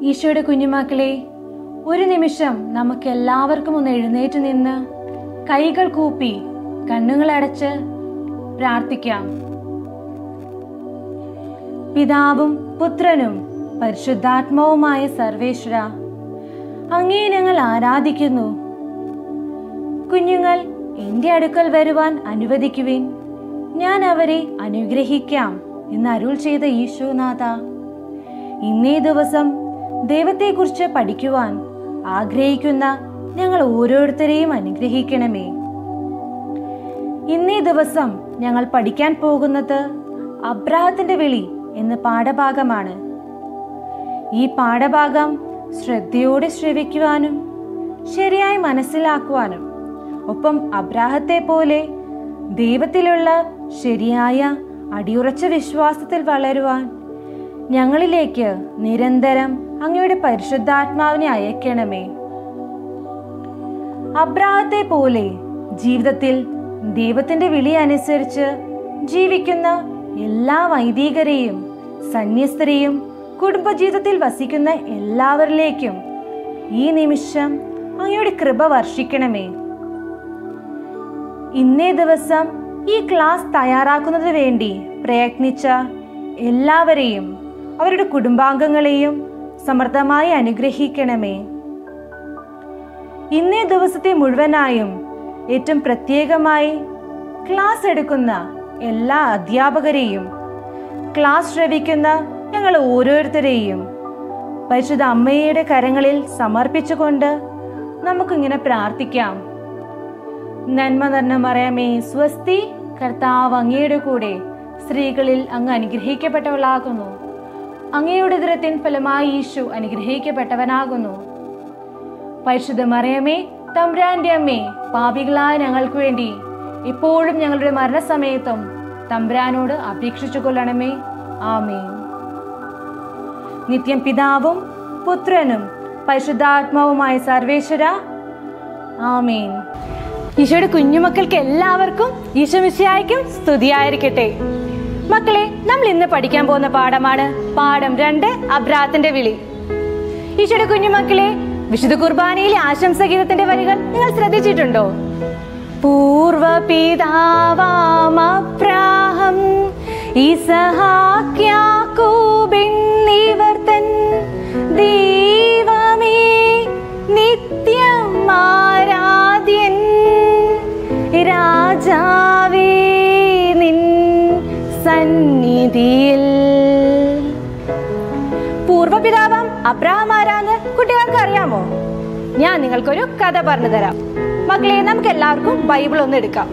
ഈശോയുടെ കുഞ്ഞുമക്കളെ ഒരു നിമിഷം നമുക്ക് എല്ലാവർക്കും ഒന്ന് എഴുന്നേറ്റ് നിന്ന് കൈകൾ കൂപ്പി കണ്ണുകളടച്ച് പ്രാർത്ഥിക്കാം പിതാവും പുത്രനും പരിശുദ്ധാത്മാവുമായ സർവേശ്വര അങ്ങേ ഞങ്ങൾ ആരാധിക്കുന്നു കുഞ്ഞുങ്ങൾ എൻ്റെ അടുക്കൽ വരുവാൻ അനുവദിക്കുവിൻ ഞാൻ അവരെ അനുഗ്രഹിക്കാം എന്ന് അരുൾ ചെയ്ത ഈശോനാഥ ഇന്നേ ദിവസം ദൈവത്തെക്കുറിച്ച് പഠിക്കുവാൻ ആഗ്രഹിക്കുന്ന ഞങ്ങൾ ഓരോരുത്തരെയും അനുഗ്രഹിക്കണമേ ഇന്നേ ദിവസം ഞങ്ങൾ പഠിക്കാൻ പോകുന്നത് അബ്രാഹത്തിന്റെ വിളി എന്ന പാഠഭാഗമാണ് ഈ പാഠഭാഗം ശ്രദ്ധയോടെ ശ്രവിക്കുവാനും ശരിയായി മനസ്സിലാക്കുവാനും ഒപ്പം അബ്രാഹത്തെ പോലെ ദൈവത്തിലുള്ള ശരിയായ അടിയുറച്ച വിശ്വാസത്തിൽ വളരുവാൻ ഞങ്ങളിലേക്ക് നിരന്തരം അങ്ങയുടെ പരിശുദ്ധാത്മാവിനെ അയക്കണമേ അബ്രാഹത്തെ പോലെ ജീവിതത്തിൽ ദൈവത്തിന്റെ വിളി അനുസരിച്ച് ജീവിക്കുന്ന എല്ലാ വൈദികരെയും സന്യസ്തരെയും കുടുംബജീവിതത്തിൽ വസിക്കുന്ന എല്ലാവരിലേക്കും ഈ നിമിഷം അങ്ങയുടെ കൃപ വർഷിക്കണമേ ഇന്നേ ദിവസം ഈ ക്ലാസ് തയ്യാറാക്കുന്നതിന് വേണ്ടി പ്രയത്നിച്ച എല്ലാവരെയും അവരുടെ കുടുംബാംഗങ്ങളെയും സമൃദ്ധമായി അനുഗ്രഹിക്കണമേ ഇന്നേ ദിവസത്തെ മുഴുവനായും ഏറ്റവും പ്രത്യേകമായി ക്ലാസ് എടുക്കുന്ന എല്ലാ അധ്യാപകരെയും ക്ലാസ് ശ്രവിക്കുന്ന ഞങ്ങൾ ഓരോരുത്തരെയും പരിശുദ്ധ അമ്മയുടെ കരങ്ങളിൽ സമർപ്പിച്ചുകൊണ്ട് നമുക്കിങ്ങനെ പ്രാർത്ഥിക്കാം നന്മ നിറഞ്ഞ മറിയമേ സ്വസ്തി കർത്താവ് അങ്ങയുടെ കൂടെ സ്ത്രീകളിൽ അങ്ങ് അനുഗ്രഹിക്കപ്പെട്ടവളാകുന്നു അങ്ങയുടെ ദുരത്തിൻ ഫലമായി ഈശു അനുഗ്രഹിക്കപ്പെട്ടവനാകുന്നു പരിശുദ്ധ മറിയമേ തമ്പ്രാന്റെ അമ്മേ പാപികളായ ഞങ്ങൾക്ക് വേണ്ടി ഇപ്പോഴും ഞങ്ങളുടെ മരണസമയത്തും തമ്പ്രാനോട് അപേക്ഷിച്ചു കൊള്ളണമേ ആമേ നിത്യം പിതാവും പുത്രനും പരിശുദ്ധാത്മാവുമായ സർവേശ്വര ആമേൻ ഈശോയുടെ കുഞ്ഞുമക്കൾക്ക് എല്ലാവർക്കും ഈശോമിശിയായിരിക്കും സ്തുതിയായിരിക്കട്ടെ മക്കളെ നമ്മൾ ഇന്ന് പഠിക്കാൻ പോകുന്ന പാഠമാണ് പാഠം രണ്ട് അബ്രാത്തിന്റെ വിളി ഈശോയുടെ കുഞ്ഞുമക്കളെ വിശുദ്ധ കുർബാനയിലെ ആശംസഗീതത്തിന്റെ വരികൾ നിങ്ങൾ ശ്രദ്ധിച്ചിട്ടുണ്ടോ പൂർവപിതാവാമപ്രാഹം ഇസഹാക്യാക്കൂബിന്നിവർ തൻ ദൈവമേ നിത്യം ആരാധ്യൻ രാജാവേ നിൻ സന്നിധിയിൽ പൂർവപിതാവാം അബ്രാഹം ആരാന്ന് കുട്ടികൾക്ക് അറിയാമോ ഞാൻ നിങ്ങൾക്കൊരു കഥ പറഞ്ഞു തരാം മക്കളെ നമുക്ക് എല്ലാവർക്കും ബൈബിൾ ഒന്ന് എടുക്കാം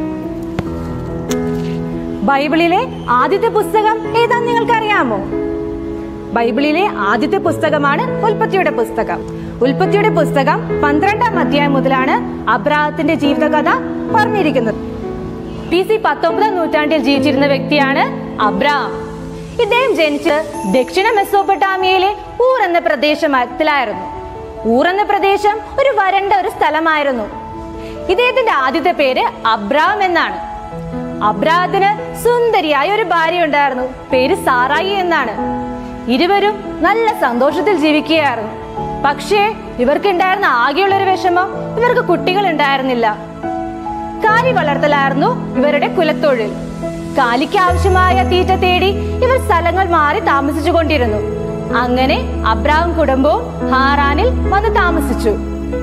ബൈബിളിലെ ആദ്യത്തെ പുസ്തകം ഏതാന്ന് നിങ്ങൾക്ക് അറിയാമോ ബൈബിളിലെ ആദ്യത്തെ പുസ്തകമാണ് ഉൽപ്പത്തിയുടെ പുസ്തകം ഉൽപ്പത്തിയുടെ പുസ്തകം പന്ത്രണ്ടാം അധ്യായം മുതലാണ് അബ്രാഹത്തിന്റെ ജീവിതകഥ പറഞ്ഞിരിക്കുന്നത് ബി സി പത്തൊമ്പതാം നൂറ്റാണ്ടിൽ ജീവിച്ചിരുന്ന വ്യക്തിയാണ് അബ്രാം ഇദ്ദേഹം ജനിച്ച് ദക്ഷിണ മെസ്സോപ്പൊട്ടാമിയയിലെ ഊർ എന്ന പ്രദേശത്തിലായിരുന്നു ഊർ എന്ന പ്രദേശം ഒരു വരണ്ട ഒരു സ്ഥലമായിരുന്നു ഇദ്ദേഹത്തിന്റെ ആദ്യത്തെ പേര് അബ്രാം എന്നാണ് അബ്രാഹത്തിന് സുന്ദരിയായ ഒരു ഭാര്യ ഉണ്ടായിരുന്നു പേര് സാറായി എന്നാണ് ഇരുവരും നല്ല സന്തോഷത്തിൽ ജീവിക്കുകയായിരുന്നു പക്ഷേ ഇവർക്കുണ്ടായിരുന്ന ആകെയുള്ള ഒരു വിഷമം ഇവർക്ക് കുട്ടികൾ ഉണ്ടായിരുന്നില്ല കാലി വളർത്തലായിരുന്നു ഇവരുടെ കുലത്തൊഴിൽ കാലിക്ക് ആവശ്യമായ തീറ്റ തേടി ഇവർ സ്ഥലങ്ങൾ മാറി താമസിച്ചു കൊണ്ടിരുന്നു അങ്ങനെ അബ്രാഹം കുടുംബവും ഹാറാനിൽ വന്ന് താമസിച്ചു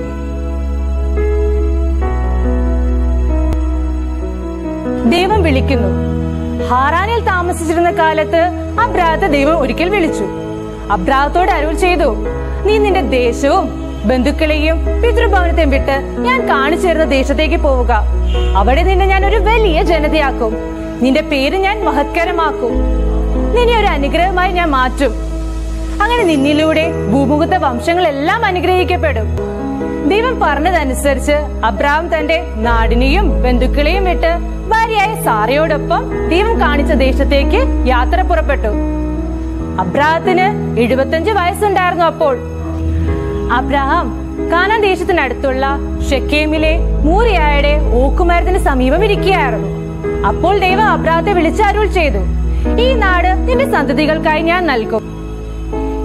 ദൈവം വിളിക്കുന്നു ഹാറാനിൽ താമസിച്ചിരുന്ന കാലത്ത് അബ്രാഹത്തെ ദൈവം ഒരിക്കൽ വിളിച്ചു അബ്രാഹത്തോട് അരുൾ ചെയ്തു നീ നിന്റെ ദേശവും ബന്ധുക്കളെയും പിതൃഭവനത്തെയും വിട്ട് ഞാൻ കാണിച്ചു തരുന്ന ദേശത്തേക്ക് പോവുക അവിടെ നിന്നെ ഞാൻ ഒരു വലിയ ജനതയാക്കും നിന്റെ പേര് ഞാൻ മഹത്കരമാക്കും നിന്നെ ഒരു അനുഗ്രഹമായി ഞാൻ മാറ്റും അങ്ങനെ നിന്നിലൂടെ ഭൂമുഖത്തെ വംശങ്ങളെല്ലാം അനുഗ്രഹിക്കപ്പെടും ദൈവം പറഞ്ഞതനുസരിച്ച് അബ്രാം തന്റെ നാടിനെയും ബന്ധുക്കളെയും വിട്ട് ഭാര്യയായ സാറയോടൊപ്പം ദൈവം കാണിച്ച ദേശത്തേക്ക് യാത്ര പുറപ്പെട്ടു അബ്രാഹത്തിന് എഴുപത്തഞ്ച് വയസ്സുണ്ടായിരുന്നു അപ്പോൾ അബ്രഹാം കാനാൻ ദേശത്തിനടുത്തുള്ള ഷെക്കേമിലെ മൂറിയായുടെ ഓക്കുമരത്തിന് സമീപം ഇരിക്കുകയായിരുന്നു അപ്പോൾ ദൈവം അബ്രാഹത്തെ വിളിച്ച് അരുൾ ചെയ്തു ഈ നാട് നിന്റെ സന്തതികൾക്കായി ഞാൻ നൽകും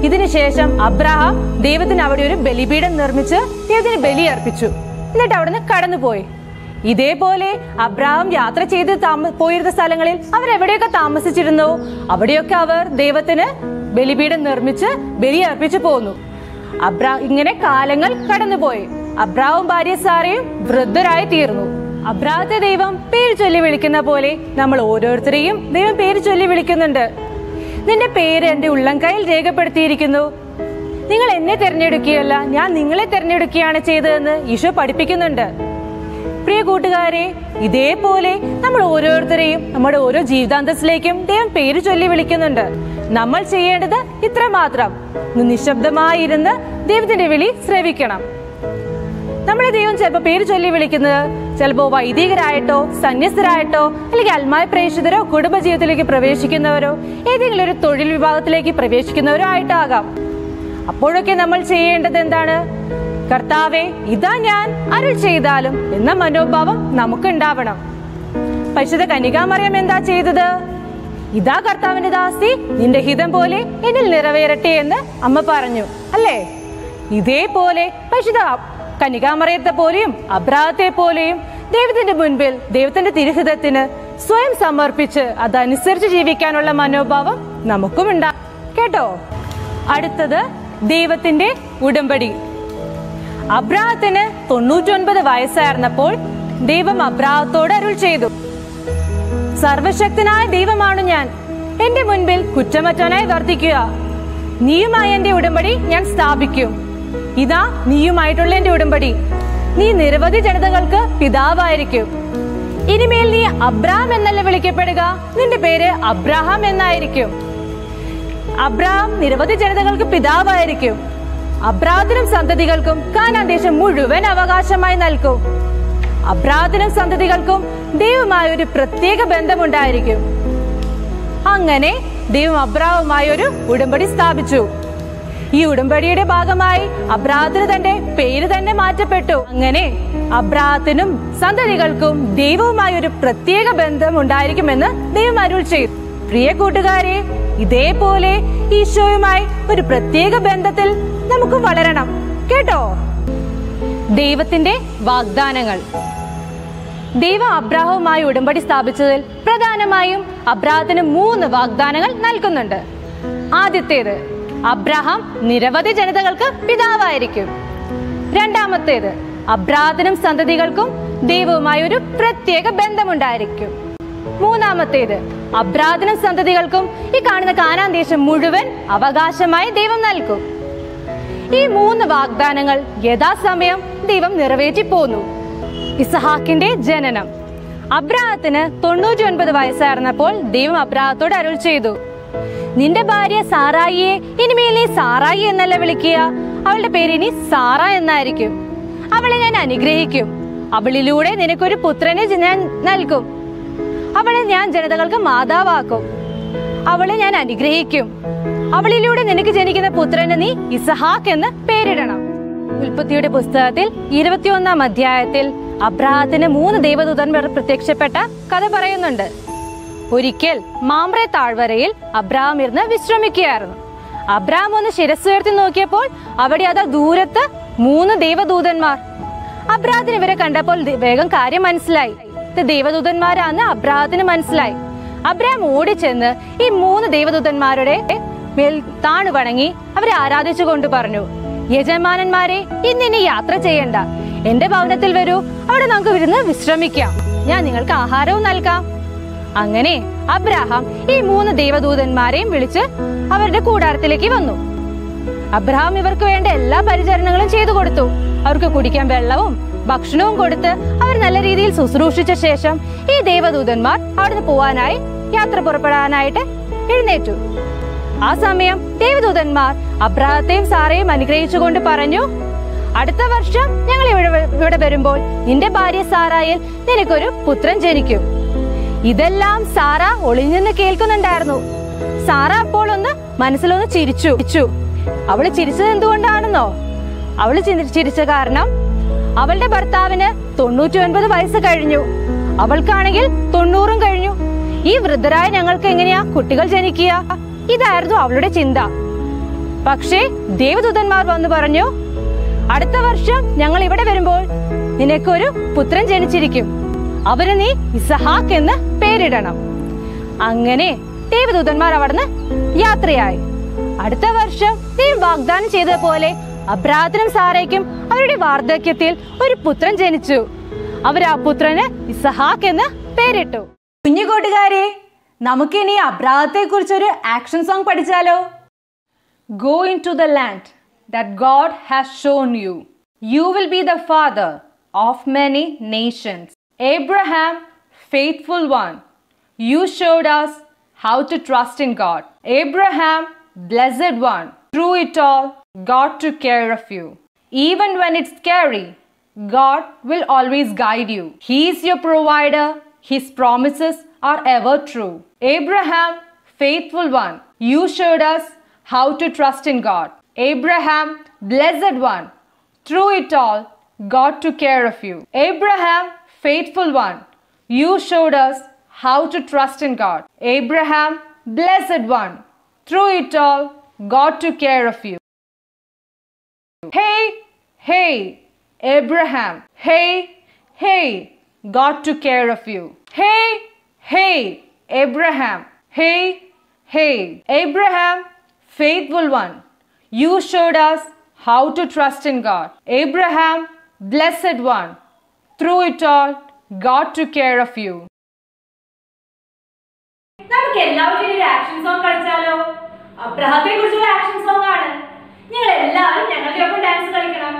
ഇതിനുശേഷം അബ്രാഹാം ദൈവത്തിന് അവിടെ ഒരു ബലിപീഠം നിർമ്മിച്ച് ദൈവത്തിന് ബലി അർപ്പിച്ചു എന്നിട്ട് അവിടുന്ന് കടന്നുപോയി ഇതേപോലെ അബ്രാഹാം യാത്ര ചെയ്ത് താമ പോയിരുന്ന സ്ഥലങ്ങളിൽ അവർ എവിടെയൊക്കെ താമസിച്ചിരുന്നോ അവിടെയൊക്കെ അവർ ദൈവത്തിന് ബലിപീഠം നിർമ്മിച്ച് ബലി അർപ്പിച്ചു പോന്നു അബ്രാ ഇങ്ങനെ കാലങ്ങൾ കടന്നുപോയി അബ്രാവും ഭാര്യ സാറയും വൃദ്ധരായി തീർന്നു അബ്രാഹത്തെ ദൈവം പേര് ചൊല്ലി വിളിക്കുന്ന പോലെ നമ്മൾ ഓരോരുത്തരെയും ദൈവം പേര് ചൊല്ലി വിളിക്കുന്നുണ്ട് നിന്റെ പേര് എന്റെ ഉള്ളംകൈയിൽ രേഖപ്പെടുത്തിയിരിക്കുന്നു നിങ്ങൾ എന്നെ തിരഞ്ഞെടുക്കുകയല്ല ഞാൻ നിങ്ങളെ തിരഞ്ഞെടുക്കുകയാണ് ചെയ്തതെന്ന് ഈശോ പഠിപ്പിക്കുന്നുണ്ട് പ്രിയ കൂട്ടുകാരെ ഇതേപോലെ നമ്മൾ ഓരോരുത്തരെയും നമ്മുടെ ഓരോ ജീവിതാന്തസ്സിലേക്കും ദൈവം പേര് ചൊല്ലി വിളിക്കുന്നുണ്ട് നമ്മൾ ചെയ്യേണ്ടത് ഇത്ര മാത്രം നിശബ്ദമായിരുന്ന് ദൈവത്തിന്റെ വിളി ശ്രവിക്കണം നമ്മളെ ദൈവം ചിലപ്പോൾ പേര് ചൊല്ലി വിളിക്കുന്നത് ചിലപ്പോൾ വൈദികരായിട്ടോ സന്യസ്തരായിട്ടോ അല്ലെങ്കിൽ അൽമായ പ്രേക്ഷിതരോ കുടുംബജീവിതത്തിലേക്ക് പ്രവേശിക്കുന്നവരോ ഏതെങ്കിലും ഒരു തൊഴിൽ വിഭാഗത്തിലേക്ക് പ്രവേശിക്കുന്നവരോ ആയിട്ടാകാം അപ്പോഴൊക്കെ നമ്മൾ ചെയ്യേണ്ടത് എന്താണ് കർത്താവെ ഇതാ ഞാൻ അരുൾ ചെയ്താലും എന്ന മനോഭാവം നമുക്ക് ഉണ്ടാവണം പരിശുദ്ധ കനികാമറിയം എന്താ ചെയ്തത് ഇതാ കർത്താവിന്റെ ദാസി നിന്റെ ഹിതം പോലെ എന്നിൽ നിറവേറട്ടെ എന്ന് അമ്മ പറഞ്ഞു അല്ലേ ഇതേപോലെ പരിശുദ്ധ കനികാമറിയത്തെ പോലെയും അബ്രാഹത്തെ പോലെയും ദൈവത്തിന്റെ മുൻപിൽ ദൈവത്തിന്റെ തിരുഹിതത്തിന് സ്വയം സമർപ്പിച്ച് അതനുസരിച്ച് ജീവിക്കാനുള്ള മനോഭാവം നമുക്കും ഉണ്ടാ കേട്ടോ അടുത്തത് ദൈവത്തിന്റെ ഉടമ്പടി അബ്രാഹത്തിന് തൊണ്ണൂറ്റൊൻപത് വയസ്സായിരുന്നപ്പോൾ ദൈവം അബ്രാഹത്തോട് അരുൾ ചെയ്തു സർവശക്തനായ ദൈവമാണ് ഞാൻ എന്റെ മുൻപിൽ കുറ്റമറ്റവനായി വർദ്ധിക്കുക നീയുമായി എന്റെ ഉടമ്പടി ഞാൻ സ്ഥാപിക്കും ഇതാ നീയുമായിട്ടുള്ള എന്റെ ഉടമ്പടി നീ നിരവധി ജനതകൾക്ക് പിതാവായിരിക്കും ഇനിമേൽ നീ അബ്രാഹാം എന്നല്ല വിളിക്കപ്പെടുക നിന്റെ പേര് അബ്രാഹാം എന്നായിരിക്കും അബ്രാഹാം നിരവധി ജനതകൾക്ക് പിതാവായിരിക്കും അബ്രാഹത്തിനും സന്തതികൾക്കും കാനാൻ ദേശം മുഴുവൻ അവകാശമായി നൽകും അബ്രാഹത്തിനും സന്തതികൾക്കും ദൈവമായ ഒരു പ്രത്യേക ബന്ധമുണ്ടായിരിക്കും അങ്ങനെ ദൈവം അബ്രാഹുമായി ഒരു ഉടമ്പടി സ്ഥാപിച്ചു ഈ ഉടമ്പടിയുടെ ഭാഗമായി അബ്രാഹത്തിന് തന്റെ പേര് തന്നെ മാറ്റപ്പെട്ടു അങ്ങനെ അബ്രാഹത്തിനും സന്തതികൾക്കും ദൈവവുമായി ഒരു പ്രത്യേക ബന്ധം ഉണ്ടായിരിക്കുമെന്ന് ദൈവം അരുൾ ചെയ്തു പ്രിയ കൂട്ടുകാരെ ഇതേപോലെ ഈശോയുമായി ഒരു പ്രത്യേക ബന്ധത്തിൽ നമുക്ക് വളരണം കേട്ടോ ദൈവത്തിന്റെ വാഗ്ദാനങ്ങൾ ദൈവം അബ്രാഹവുമായി ഉടമ്പടി സ്ഥാപിച്ചതിൽ പ്രധാനമായും അബ്രാഹത്തിന് മൂന്ന് വാഗ്ദാനങ്ങൾ നൽകുന്നുണ്ട് ആദ്യത്തേത് അബ്രാഹാം നിരവധി ജനതകൾക്ക് പിതാവായിരിക്കും രണ്ടാമത്തേത് അബ്രാഹത്തിനും സന്തതികൾക്കും ദൈവവുമായി ഒരു പ്രത്യേക ബന്ധമുണ്ടായിരിക്കും മൂന്നാമത്തേത് അബ്രാഹത്തിനും സന്തതികൾക്കും ഈ കാണുന്ന കാനാൻ ദേശം മുഴുവൻ അവകാശമായി ദൈവം നൽകും ഈ മൂന്ന് വാഗ്ദാനങ്ങൾ യഥാസമയം ദൈവം നിറവേറ്റി പോന്നു ഇസഹാക്കിന്റെ ജനനം അബ്രാഹത്തിന് തൊണ്ണൂറ്റി ഒൻപത് വയസ്സായിരുന്നപ്പോൾ ദൈവം അബ്രാഹത്തോട് അരുൾ ചെയ്തു നിന്റെ ഭാര്യ സാറായിയെ ഇനിമേൽ നീ സാറായി എന്നല്ല വിളിക്കുക അവളുടെ പേര് ഇനി സാറ എന്നായിരിക്കും അവളെ ഞാൻ അനുഗ്രഹിക്കും അവളിലൂടെ നിനക്കൊരു പുത്രനെ ജ- ഞാൻ നൽകും അവളെ ഞാൻ ജനതകൾക്ക് മാതാവാക്കും അവളെ ഞാൻ അനുഗ്രഹിക്കും അവളിലൂടെ നിനക്ക് ജനിക്കുന്ന പുത്രന് നീ ഇസഹാക്ക് എന്ന് പേരിടണം ഉൽപ്പത്തിയുടെ പുസ്തകത്തിൽ ഇരുപത്തിയൊന്നാം അധ്യായത്തിൽ അബ്രാഹത്തിന് മൂന്ന് ദൈവദൂതന്മാർ പ്രത്യക്ഷപ്പെട്ട കഥ പറയുന്നുണ്ട് ഒരിക്കൽ മാമ്പ്രെ താഴ്വരയിൽ അബ്രാഹാം ഇരുന്ന് വിശ്രമിക്കുകയായിരുന്നു അബ്രാഹാം ഒന്ന് ശിരസ്സുയർത്തി നോക്കിയപ്പോൾ അവിടെ അതാ ദൂരത്ത് മൂന്ന് ദൈവദൂതന്മാർ അബ്രാഹത്തിന് ഇവരെ കണ്ടപ്പോൾ ദി- വേഗം കാര്യം മനസ്സിലായി ഇത് ദൈവദൂതന്മാരാന്ന് അബ്രാഹത്തിന് മനസ്സിലായി അബ്രാഹാം ഓടിച്ചെന്ന് ഈ മൂന്ന് ദൈവദൂതന്മാരുടെ മേൽ താണു വണങ്ങി അവരെ ആരാധിച്ചുകൊണ്ട് പറഞ്ഞു യജമാനന്മാരെ ഇന്നിനി യാത്ര ചെയ്യണ്ട എന്റെ ഭവനത്തിൽ വരൂ അവിടെ നമുക്ക് ഇരുന്ന് വിശ്രമിക്കാം ഞാൻ നിങ്ങൾക്ക് ആഹാരവും നൽകാം അങ്ങനെ അബ്രാഹാം ഈ മൂന്ന് ദൈവദൂതന്മാരെയും വിളിച്ച് അവരുടെ കൂടാരത്തിലേക്ക് വന്നു അബ്രഹാം ഇവർക്ക് വേണ്ട എല്ലാ പരിചരണങ്ങളും ചെയ്തു കൊടുത്തു അവർക്ക് കുടിക്കാൻ വെള്ളവും ഭക്ഷണവും കൊടുത്ത് അവർ നല്ല രീതിയിൽ ശുശ്രൂഷിച്ച ശേഷം ഈ ദേവദൂതന്മാർ അവിടുന്ന് പോവാനായി യാത്ര പുറപ്പെടാനായിട്ട് എഴുന്നേറ്റു ആ സമയം ദേവദൂതന്മാർ അബ്രഹത്തെയും സാറയും അനുഗ്രഹിച്ചുകൊണ്ട് പറഞ്ഞു അടുത്ത വർഷം ഞങ്ങൾ ഇവിടെ ഇവിടെ വരുമ്പോൾ നിന്റെ ഭാര്യ സാറായിൽ നിനക്കൊരു പുത്രൻ ജനിക്കും ഇതെല്ലാം സാറ ഒളിഞ്ഞെന്ന് കേൾക്കുന്നുണ്ടായിരുന്നു സാറ അപ്പോൾ ഒന്ന് മനസ്സിലൊന്ന് ചിരിച്ചു ചിരിച്ചു അവള് ചിരിച്ചത് എന്തുകൊണ്ടാണെന്നോ അവള് ചിരി- ചിരിച്ച കാരണം അവളുടെ ഭർത്താവിന് തൊണ്ണൂറ്റി ഒൻപത് വയസ്സ് കഴിഞ്ഞു അവൾക്കാണെങ്കിൽ തൊണ്ണൂറും കഴിഞ്ഞു ഈ വൃദ്ധരായ ഞങ്ങൾക്ക് എങ്ങനെയാ കുട്ടികൾ ജനിക്കുക ഇതായിരുന്നു അവളുടെ ചിന്ത പക്ഷേ ദേവദൂതന്മാർ വന്നു പറഞ്ഞു അടുത്ത വർഷം ഞങ്ങൾ ഇവിടെ വരുമ്പോൾ നിനക്കൊരു പുത്രൻ ജനിച്ചിരിക്കും അവന് നീ ഇസഹാക്ക് എന്ന് പേരിടണം അങ്ങനെ ദേവദൂതന്മാർ അവിടുന്ന് യാത്രയായി അടുത്ത വർഷം ദൈവം വാഗ്ദാനം ചെയ്തതുപോലെ അബ്രാഹത്തിനും സാറയ്ക്കും അവരുടെ വാർദ്ധക്യത്തിൽ ഒരു പുത്രൻ ജനിച്ചു അവർ ആ പുത്രന് ഇസഹാക്ക് എന്ന് പേരിട്ടു കുഞ്ഞു കൂട്ടുകാരെ നമുക്കിനി അബ്രാഹത്തെ കുറിച്ചൊരു ആക്ഷൻ സോങ് പഠിച്ചാലോ Go into the land that God has shown you. You will be the father of many nations. Abraham, faithful one, you showed us how to trust in God. Abraham, blessed one, through it all, God took care of you. Even when it's scary, God will always guide you. He is your provider. His promises are ever true. Abraham, faithful one, you showed us how to trust in God. Abraham, blessed one, through it all, God took care of you. Abraham, faithful one, you showed us how to trust in God. Abraham, blessed one, through it all, God took care of you. Hey, hey, Abraham, hey, hey, God took care of you. Hey, hey, Abraham, hey, hey, Abraham, faithful one, you showed us how to trust in God. Abraham, blessed one, through it all, God took care of you. നമുക്ക് എല്ലാവർക്കും ഒരു action song കളിച്ചാലോ അബ്രഹത്തെ കുറിച്ചുള്ള action song ആണ് നിങ്ങൾ എല്ലാവരും ഞങ്ങളുടെ ഒപ്പം dance കളിക്കണം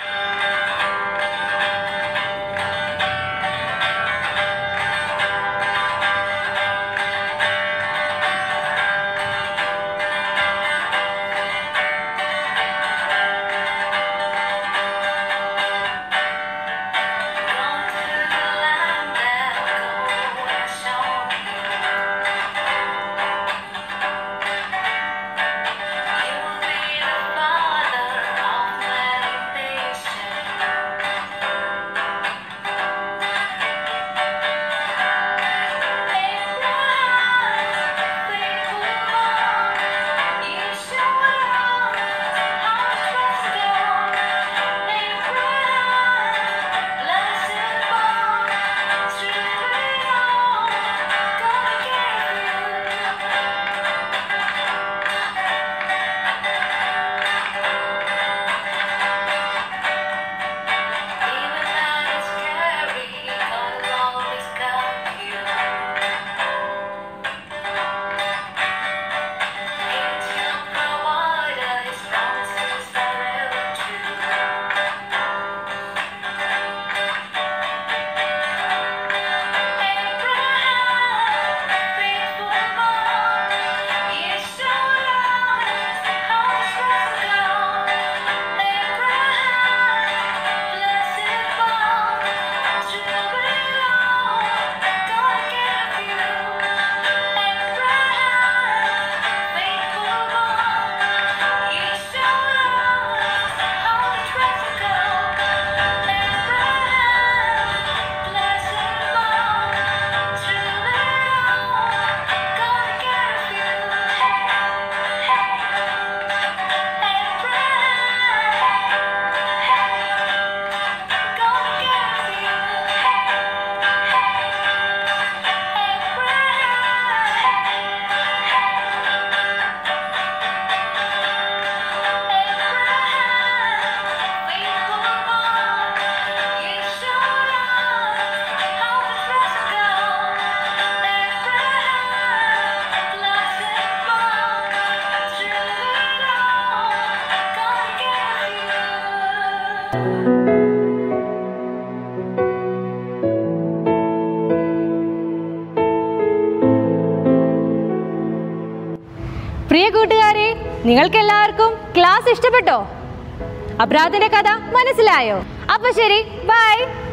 പ്രിയ കൂട്ടുകാരെ നിങ്ങൾക്ക് എല്ലാവർക്കും ക്ലാസ് ഇഷ്ടപ്പെട്ടോ അബ്രാദിന്റെ കഥ മനസ്സിലായോ അപ്പൊ ശരി ബൈ